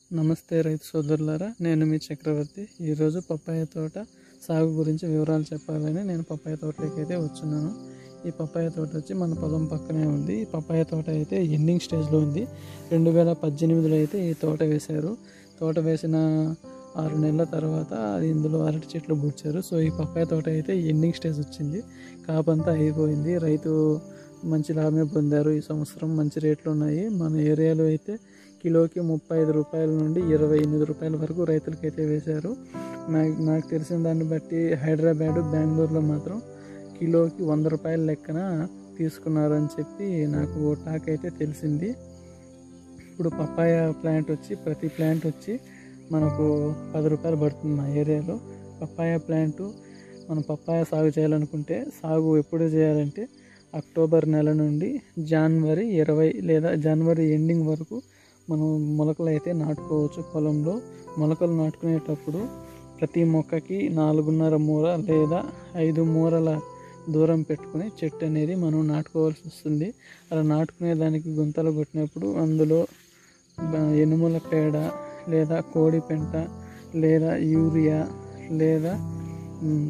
నమస్తే రైతు సోదరులారా నేను మీ చక్రవర్తి ఈరోజు పప్పాయ తోట సాగు గురించి వివరాలు చెప్పాలని నేను పప్పాయ తోటలోకి అయితే వచ్చున్నాను ఈ పప్పాయ తోట వచ్చి మన పొలం పక్కనే ఉంది ఈ పప్పాయ తోట అయితే ఎండింగ్ స్టేజ్లో ఉంది రెండు వేల పద్దెనిమిదిలో అయితే ఈ తోట వేశారు తోట వేసిన ఆరు నెలల తర్వాత అది ఇందులో అరటి చెట్లు బూడ్చారు సో ఈ పప్పాయ తోట అయితే ఎండింగ్ స్టేజ్ వచ్చింది కాపంతా అయిపోయింది రైతు మంచి లాభమే పొందారు ఈ సంవత్సరం మంచి రేట్లు ఉన్నాయి మన ఏరియాలో అయితే కిలోకి ముప్పై ఐదు రూపాయల నుండి ఇరవై ఎనిమిది రూపాయల వరకు రైతులకైతే వేశారు నాకు నాకు తెలిసిన దాన్ని బట్టి హైదరాబాదు బెంగళూరులో మాత్రం కిలోకి వంద రూపాయల లెక్కన తీసుకున్నారని చెప్పి నాకు టాక్ అయితే తెలిసింది ఇప్పుడు పప్పాయ ప్లాంట్ వచ్చి ప్రతి ప్లాంట్ వచ్చి మనకు పది రూపాయలు పడుతుంది మా ఏరియాలో పప్పాయ ప్లాంట్ మనం పప్పాయ సాగు చేయాలనుకుంటే సాగు ఎప్పుడు చేయాలంటే అక్టోబర్ నెల నుండి జనవరి ఇరవై లేదా జనవరి ఎండింగ్ వరకు మనం మొలకలు అయితే నాటుకోవచ్చు పొలంలో మొలకలు నాటుకునేటప్పుడు ప్రతి మొక్కకి నాలుగున్నర మూర లేదా ఐదు మూరల దూరం పెట్టుకుని చెట్టు అనేది మనం నాటుకోవాల్సి వస్తుంది అలా నాటుకునే దానికి గుంతలు కొట్టినప్పుడు అందులో బ- ఎనుముల పేడ లేదా కోడి పెంట లేదా యూరియా లేదా మ్,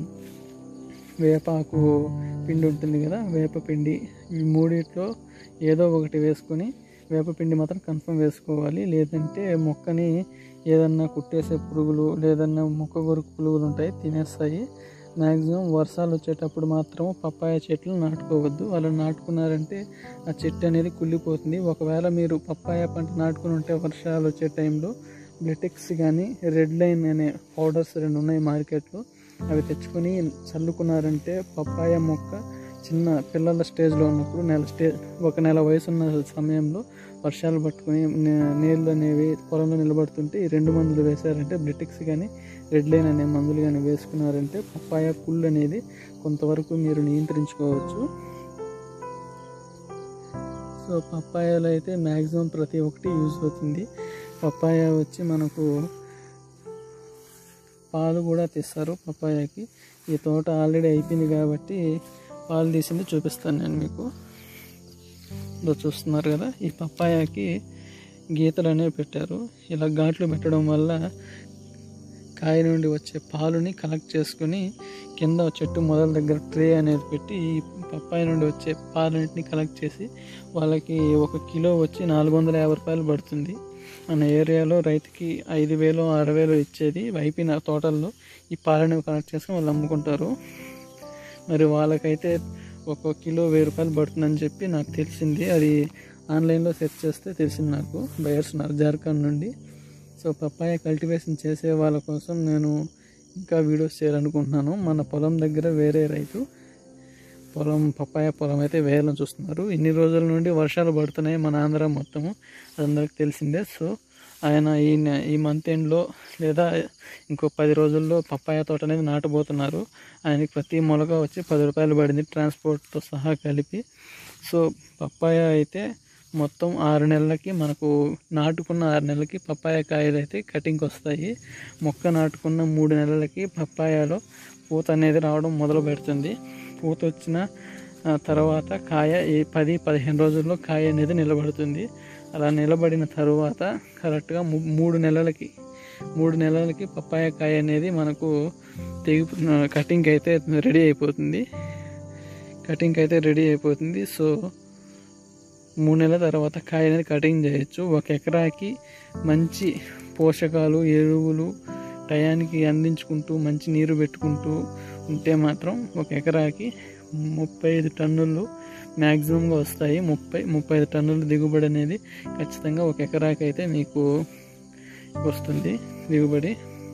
వేపాకు పిండి ఉంటుంది కదా వేపపిండి ఈ మూడిట్లో ఏదో ఒకటి వేసుకొని వేపపిండి మాత్రం కన్ఫర్మ్ వేసుకోవాలి లేదంటే మొక్కని ఏదన్నా కుట్టేసే పురుగులు లేదన్నా మొక్క కొరకు పురుగులు ఉంటాయి తినేస్తాయి మ్యాక్సిమం వర్షాలు వచ్చేటప్పుడు మాత్రం పప్పాయ చెట్లు నాటుకోవద్దు అలా నాటుకున్నారంటే ఆ చెట్టు అనేది కుళ్ళిపోతుంది ఒకవేళ మీరు పప్పాయ పంట నాటుకుని ఉంటే వర్షాలు వచ్చే టైంలో బ్లిటిక్స్ కానీ రెడ్ లైన్ అనే పౌడర్స్ రెండు ఉన్నాయి మార్కెట్లో అవి తెచ్చుకొని చల్లుకున్నారంటే పప్పాయ మొక్క చిన్న పిల్లల స్టేజ్లో ఉన్నప్పుడు నెల స్టేజ్ ఒక నెల వయసు ఉన్న సమయంలో వర్షాలు పట్టుకొని నే- నీళ్ళు అనేవి పొలంలో నిలబడుతుంటే ఈ రెండు మందులు వేశారంటే బ్లిటిక్స్ కానీ రెడ్ లైన్ అనే మందులు కానీ వేసుకున్నారంటే పప్పాయ కుళ్ళు అనేది కొంతవరకు మీరు నియంత్రించుకోవచ్చు సో పప్పాయలో అయితే మ్యాక్సిమం ప్రతి ఒక్కటి యూజ్ అవుతుంది పప్పాయ వచ్చి మనకు పాలు కూడా తీస్తారు పప్పాయకి ఈ తోట ఆల్రెడీ అయిపోయింది కాబట్టి పాలు తీసింది చూపిస్తాను నేను మీకు ఇదో చూస్తున్నారు కదా ఈ పప్పాయకి గీతలు అనేవి పెట్టారు ఇలా ఘాట్లు పెట్టడం వల్ల కాయ నుండి వచ్చే పాలుని కలెక్ట్ చేసుకుని కింద చెట్టు మొదల దగ్గర ట్రే అనేది పెట్టి ఈ పప్పాయ నుండి వచ్చే పాలన్నింటిని కలెక్ట్ చేసి వాళ్ళకి ఒక కిలో వచ్చి నాలుగు వందల యాభై రూపాయలు పడుతుంది మన ఏరియాలో రైతుకి ఐదు వేలు ఆరు వేలు ఇచ్చేది అయిపోయిన తోటల్లో ఈ పాలను కలెక్ట్ చేసుకుని వాళ్ళు అమ్ముకుంటారు మరి వాళ్ళకైతే ఒక కిలో వెయ్యి రూపాయలు పడుతుందని చెప్పి నాకు తెలిసింది అది ఆన్లైన్లో సెర్చ్ చేస్తే తెలిసింది నాకు బయర్స్ ఉన్నారు జార్ఖండ్ నుండి సో పప్పాయ కల్టివేషన్ చేసే వాళ్ళ కోసం నేను ఇంకా వీడియోస్ చేయాలనుకుంటున్నాను మన పొలం దగ్గర వేరే రైతు పొలం పప్పాయ పొలం అయితే వేయాలని చూస్తున్నారు ఇన్ని రోజుల నుండి వర్షాలు పడుతున్నాయి మన ఆంధ్ర మొత్తము అది అందరికి తెలిసిందే సో ఆయన ఈ నె- ఈ మంత్ ఎండ్లో లేదా ఇంకో పది రోజుల్లో పప్పాయ తోట అనేది నాటబోతున్నారు ఆయనకి ప్రతి మొలక వచ్చి పది రూపాయలు పడింది ట్రాన్స్పోర్ట్తో సహా కలిపి సో పప్పాయ అయితే మొత్తం ఆరు నెలలకి మనకు నాటుకున్న ఆరు నెలలకి పప్పాయ కాయలు అయితే కటింగ్కి వస్తాయి మొక్క నాటుకున్న మూడు నెలలకి పప్పాయలో పూత అనేది రావడం మొదలు పెడుతుంది పూత వచ్చిన ఆ, తర్వాత కాయ ఈ పది పదిహేను రోజుల్లో కాయ అనేది నిలబడుతుంది అలా నిలబడిన తరువాత కరెక్ట్గా ము- మూడు నెలలకి మూడు నెలలకి పప్పాయ కాయ అనేది మనకు తెగి కటింగ్ అయితే రెడీ అయిపోతుంది కటింగ్ అయితే రెడీ అయిపోతుంది సో మూడు నెలల తర్వాత కాయ అనేది కటింగ్ చేయొచ్చు ఒక ఎకరాకి మంచి పోషకాలు ఎరువులు టయానికి అందించుకుంటూ మంచి నీరు పెట్టుకుంటూ ఉంటే మాత్రం ఒక ఎకరాకి ముప్పై ఐదు టన్నులు మ్యాక్సిమంగా వస్తాయి ముప్పై ముప్పై ఐదు టన్నుల దిగుబడి అనేది ఖచ్చితంగా ఒక ఎకరాకి అయితే మీకు వస్తుంది దిగుబడి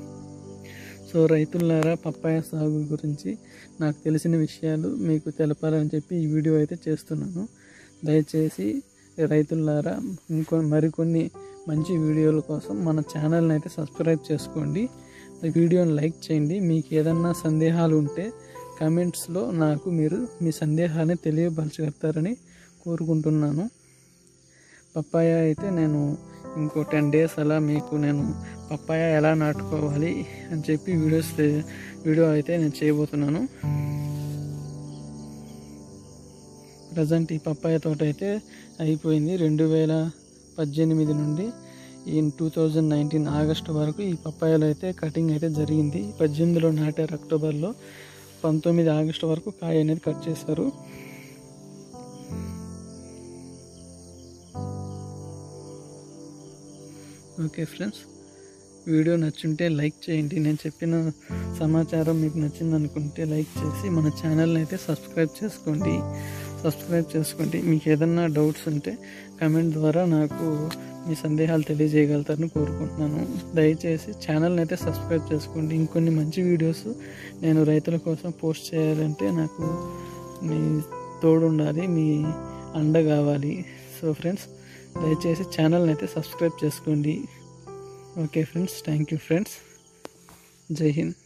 సో రైతులారా పప్పాయ సాగు గురించి నాకు తెలిసిన విషయాలు మీకు తెలపాలని చెప్పి ఈ వీడియో అయితే చేస్తున్నాను దయచేసి రైతులారా ఇంకో మరికొన్ని మంచి వీడియోల కోసం మన ఛానల్ని అయితే సబ్స్క్రైబ్ చేసుకోండి ఈ వీడియోని లైక్ చేయండి మీకు ఏదన్నా సందేహాలు ఉంటే కామెంట్స్లో నాకు మీరు మీ సందేహాన్ని తెలియపరచగలుగుతారని కోరుకుంటున్నాను పప్పాయ అయితే నేను ఇంకో టెన్ డేస్ అలా మీకు నేను పప్పాయ ఎలా నాటుకోవాలి అని చెప్పి వీడియోస్ వీడియో అయితే నేను చేయబోతున్నాను ప్రజెంట్ ఈ పప్పాయ తోట అయితే అయిపోయింది రెండు వేల పద్దెనిమిది నుండి ఈ టూ థౌజండ్ నైన్టీన్ ఆగస్టు వరకు ఈ పప్పాయలు అయితే కటింగ్ అయితే జరిగింది పద్దెనిమిదిలో నాటారు అక్టోబర్లో పంతొమ్మిది ఆగస్టు వరకు కాయ అనేది కట్ చేశారు ఓకే ఫ్రెండ్స్ వీడియో నచ్చుంటే లైక్ చేయండి నేను చెప్పిన సమాచారం మీకు నచ్చింది అనుకుంటే లైక్ చేసి మన ఛానల్ని అయితే సబ్స్క్రైబ్ చేసుకోండి సబ్స్క్రైబ్ చేసుకోండి మీకు ఏదన్నా డౌట్స్ ఉంటే కమెంట్ ద్వారా నాకు మీ సందేహాలు తెలియజేయగలుగుతారని కోరుకుంటున్నాను దయచేసి ఛానల్ని అయితే సబ్స్క్రైబ్ చేసుకోండి ఇంకొన్ని మంచి వీడియోస్ నేను రైతుల కోసం పోస్ట్ చేయాలంటే నాకు మీ తోడు ఉండాలి మీ అండ కావాలి సో ఫ్రెండ్స్ దయచేసి ఛానల్ని అయితే సబ్స్క్రైబ్ చేసుకోండి okay friends thank you friends జై హింద్